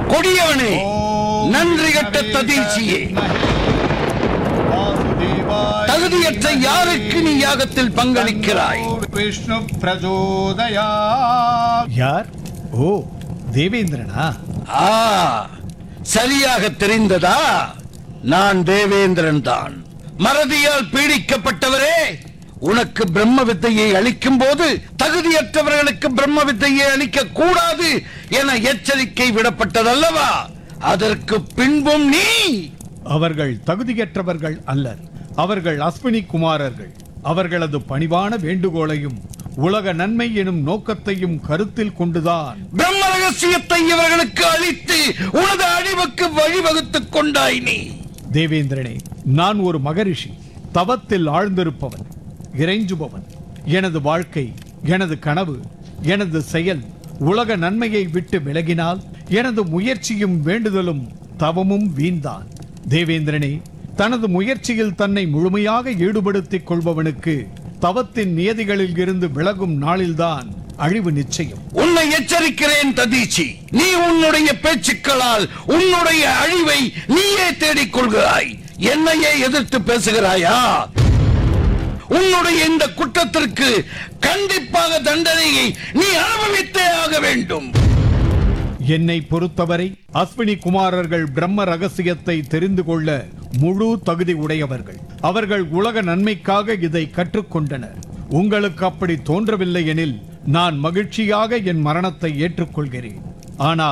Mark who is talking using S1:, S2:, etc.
S1: கொடியவனே நன்றி கட்ட ததீசியே தகுதியற்ற யாருக்கு நீ யாகத்தில் பங்களிக்கிறாய்
S2: விஷ்ணு பிரச்சோதயா
S3: யார் ஓ தேவேந்திரனா
S1: ஆ சரியாக தெரிந்ததா நான் தேவேந்திரன் தான் மறதியால் பீடிக்கப்பட்டவரே உனக்கு பிரம்ம வித்தையை அளிக்கும் போது தகுதியற்றவர்களுக்கு பிரம்ம வித்தையை அளிக்க கூடாது என எச்சரிக்கை விடப்பட்டதல்லவா அதற்கு பின்பும் நீ
S3: அவர்கள் தகுதியற்றவர்கள் அல்லர் அவர்கள் அஸ்வினி குமாரர்கள் அவர்களது பணிவான வேண்டுகோளையும் உலக நன்மை எனும் நோக்கத்தையும் கருத்தில் கொண்டுதான்
S1: பிரம்ம ரகசியத்தை இவர்களுக்கு அளித்து உனது அழிவுக்கு வழிவகுத்துக் கொண்டாய் நீ
S3: தேவேந்திரனே நான் ஒரு மகரிஷி தவத்தில் ஆழ்ந்திருப்பவன் இறைஞ்சுபவன் எனது வாழ்க்கை எனது கனவு எனது செயல் உலக நன்மையை விட்டு விலகினால் எனது முயற்சியும் வேண்டுதலும் தவமும் வீண்தான் தேவேந்திரனே தனது முயற்சியில் தன்னை முழுமையாக ஈடுபடுத்திக் கொள்பவனுக்கு தவத்தின் நியதிகளில் இருந்து விலகும் நாளில்தான் அழிவு நிச்சயம்
S1: உன்னை எச்சரிக்கிறேன் ததீச்சி நீ உன்னுடைய பேச்சுக்களால் உன்னுடைய அழிவை நீயே தேடிக் கொள்கிறாய் என்னையே எதிர்த்து பேசுகிறாயா உன்னுடைய இந்த குற்றத்திற்கு கண்டிப்பாக தண்டனையை நீ அனுபவித்தே ஆக வேண்டும்
S3: என்னை பொறுத்தவரை அஸ்வினி குமாரர்கள் பிரம்ம ரகசியத்தை தெரிந்து கொள்ள முழு தகுதி உடையவர்கள் அவர்கள் உலக நன்மைக்காக இதை கற்றுக்கொண்டனர் உங்களுக்கு அப்படி தோன்றவில்லை எனில் நான் மகிழ்ச்சியாக என் மரணத்தை ஏற்றுக்கொள்கிறேன் ஆனால்